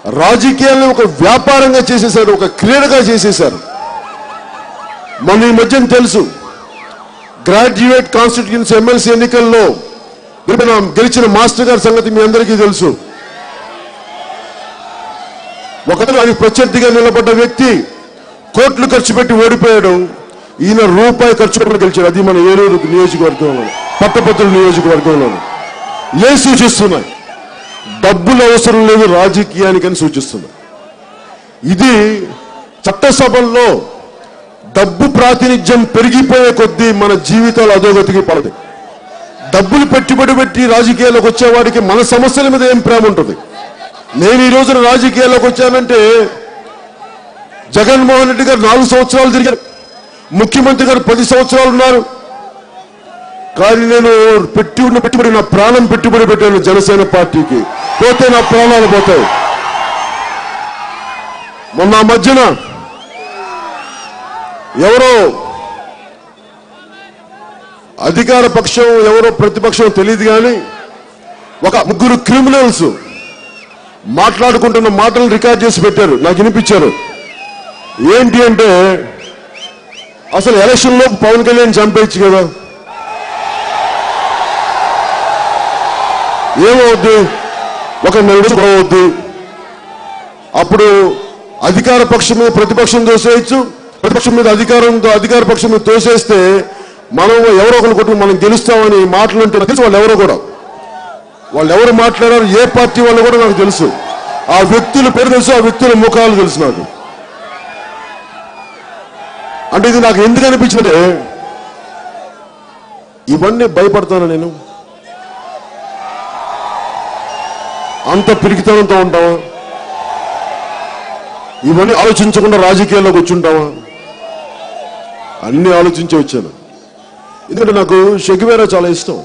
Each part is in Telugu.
రాజకీయాలను ఒక వ్యాపారంగా చేసేశారు ఒక క్రీడగా చేసేశారు మొన్న ఈ మధ్యన తెలుసు గ్రాడ్యుయేట్ కాన్స్టిట్యూన్సీ ఎమ్మెల్సీ ఎన్నికల్లో గెలిపిన గెలిచిన మాస్టర్ గారి సంగతి మీ అందరికీ తెలుసు ఒకతను ఆయన ప్రత్యర్థిగా నిలబడ్డ వ్యక్తి కోట్లు ఖర్చు పెట్టి ఓడిపోయాడు ఈయన రూపాయి ఖర్చు పెట్టి గెలిచాడు అది మన ఏలూరు నియోజకవర్గంలో పట్టపత్రుల నియోజకవర్గంలో ఏం సూచిస్తున్నాయి డబ్బులు అవసరం లేదు రాజకీయానికని సూచిస్తున్నాయి ఇది చట్టసభల్లో డబ్బు ప్రాతినిధ్యం పెరిగిపోయే కొద్దీ మన జీవితాలు అధోగతికి పడతాయి డబ్బులు పెట్టుబడి పెట్టి రాజకీయాల్లోకి వచ్చేవాడికి మన సమస్యల మీద ఏం ప్రేమ ఉంటుంది నేను ఈ రోజున రాజకీయాల్లోకి వచ్చానంటే జగన్మోహన్ రెడ్డి గారు నాలుగు సంవత్సరాలు తిరిగారు ముఖ్యమంత్రి గారు పది సంవత్సరాలు ఉన్నారు కానీ నేను పెట్టి ఉన్న పెట్టుబడి నా ప్రాణం పెట్టుబడి పెట్టాను జనసేన పార్టీకి పోతే నా ప్రాణాలు పోతాయి మొన్న ఆ మధ్యన ఎవరో అధికార పక్షం ఎవరో ప్రతిపక్షం తెలియదు కానీ ఒక ముగ్గురు క్రిమినల్స్ మాట్లాడుకుంటున్న మాటలు రికార్డ్ చేసి పెట్టారు నాకు వినిపించారు ఏంటి అంటే అసలు ఎలక్షన్ లో పవన్ కళ్యాణ్ చంపేయచ్చు కదా ఏమవుద్ది ఒక నెల రోజులు గొడవ అవుద్ది అప్పుడు అధికార పక్షం మీద ప్రతిపక్షం తోసేయచ్చు ప్రతిపక్షం మీద అధికారం అధికార పక్షం మీద తోసేస్తే మనం ఎవరో ఒకరు కొట్టు మనం గెలుస్తామని మాటలుంటే నాకు తెలుసు వాళ్ళు ఎవరో కూడా వాళ్ళు ఎవరు మాట్లాడారు ఏ పార్టీ వాళ్ళు కూడా నాకు తెలుసు ఆ వ్యక్తుల పేరు తెలుసు ఆ వ్యక్తుల ముఖాలు తెలుసు నాకు అంటే ఇది నాకు ఎందుకు అనిపించిందంటే ఇవన్నీ భయపడతాను నేను అంత పిరికితనంతో ఉంటావా ఇవన్నీ ఆలోచించకుండా రాజకీయాల్లోకి వచ్చుంటావా అన్ని ఆలోచించి వచ్చాను ఎందుకంటే నాకు షెగివేరా చాలా ఇష్టం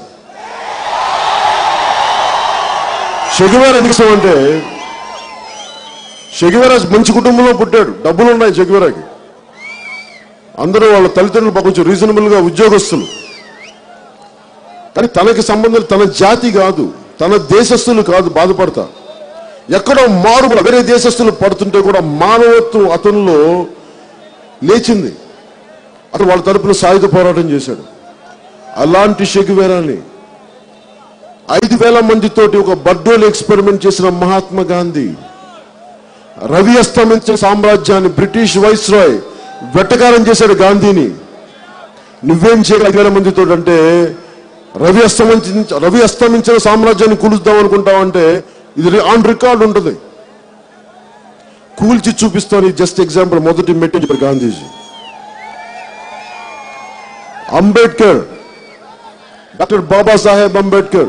షెగివేరా ఎందుకు ఇష్టం అంటే షెగివేరా మంచి కుటుంబంలో పుట్టాడు డబ్బులు ఉన్నాయి షెగివేరాకి అందరూ వాళ్ళ తల్లిదండ్రులు పాపం కొంచెం రీజనబుల్ గా ఉద్యోగస్తులు కానీ తనకి సంబంధం తన జాతి కాదు తన దేశస్తులు కాదు బాధపడతా ఎక్కడో మారు వేరే దేశస్తులు పడుతుంటే కూడా మానవత్వం అతనిలో లేచింది అతను వాళ్ళ తరపున సాయుధ పోరాటం చేశాడు అలాంటి షెగువేరాని ఐదు వేల మందితోటి ఒక బర్డోలు ఎక్స్పెరిమెంట్ చేసిన మహాత్మా గాంధీ రవి అస్తమించిన సామ్రాజ్యాన్ని బ్రిటిష్ వైస్ రాయ్ వెట్టకారం చేశాడు గాంధీని నువ్వేం చేయగల ఐదు వేల మందితో అంటే రవి అస్తమించ రవి అస్తమించిన సామ్రాజ్యాన్ని కూలుద్దాం అనుకుంటావు అంటే ఇది ఆన్ రికార్డ్ ఉంటుంది కూల్చి చూపిస్తాను జస్ట్ ఎగ్జాంపుల్ మొదటి మెట్టి చెప్పారు గాంధీజీ అంబేద్కర్ డాక్టర్ బాబాసాహెబ్ అంబేద్కర్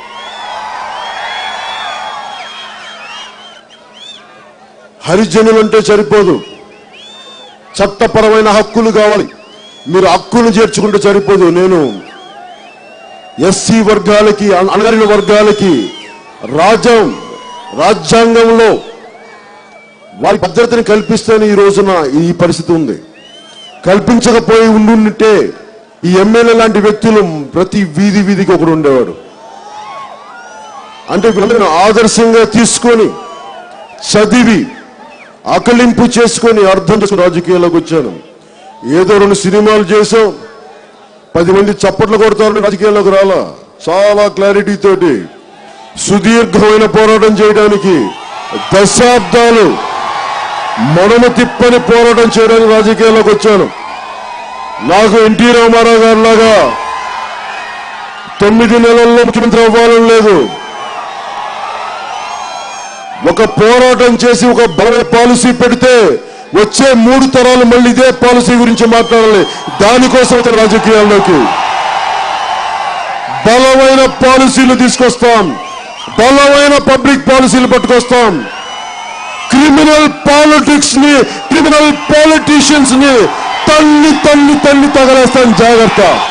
హరిజనులంటే సరిపోదు చట్టపరమైన హక్కులు కావాలి మీరు హక్కులు చేర్చుకుంటే సరిపోదు నేను ఎస్సీ వర్గాలకి అణ- అణగారిన వర్గాలకి రాజ్యం రాజ్యాంగంలో వారి భద్రతని కల్పిస్తేనే ఈ రోజున ఈ పరిస్థితి ఉంది కల్పించకపోయి ఉండుంటే ఈ ఎమ్మెల్యే లాంటి వ్యక్తులు ప్రతి వీధి వీధికి ఒకడు ఉండేవాడు అంటే వీళ్ళని ఆదర్శంగా తీసుకొని చదివి ఆకలింపు చేసుకొని అర్థం చేసుకుని రాజకీయాల్లోకి వచ్చాను ఏదో రెండు సినిమాలు చేసాం పది మంది చప్పట్లు కొడతారని రాజకీయాల్లోకి రాలా చాలా క్లారిటీ తోటి సుదీర్ఘమైన పోరాటం చేయడానికి దశాబ్దాలు మనము తిప్పని పోరాటం చేయడానికి రాజకీయాల్లోకి వచ్చాను నాకు ఎన్టీ రామారావు గారి లాగా తొమ్మిది నెలల్లో ముఖ్యమంత్రి అవ్వాలని లేదు ఒక పోరాటం చేసి ఒక బల పాలసీ పెడితే వచ్చే మూడు తరాలు మళ్ళీ ఇదే పాలసీ గురించి మాట్లాడాలి దానికోసం వచ్చాను రాజకీయాల్లోకి బలమైన పాలసీలు తీసుకొస్తాం బలమైన పబ్లిక్ పాలసీలు పట్టుకొస్తాం క్రిమినల్ పాలిటిక్స్ ని క్రిమినల్ పాలిటీషియన్స్ ని తల్లి తల్లి తల్లి తగలేస్తాం జాగ్రత్త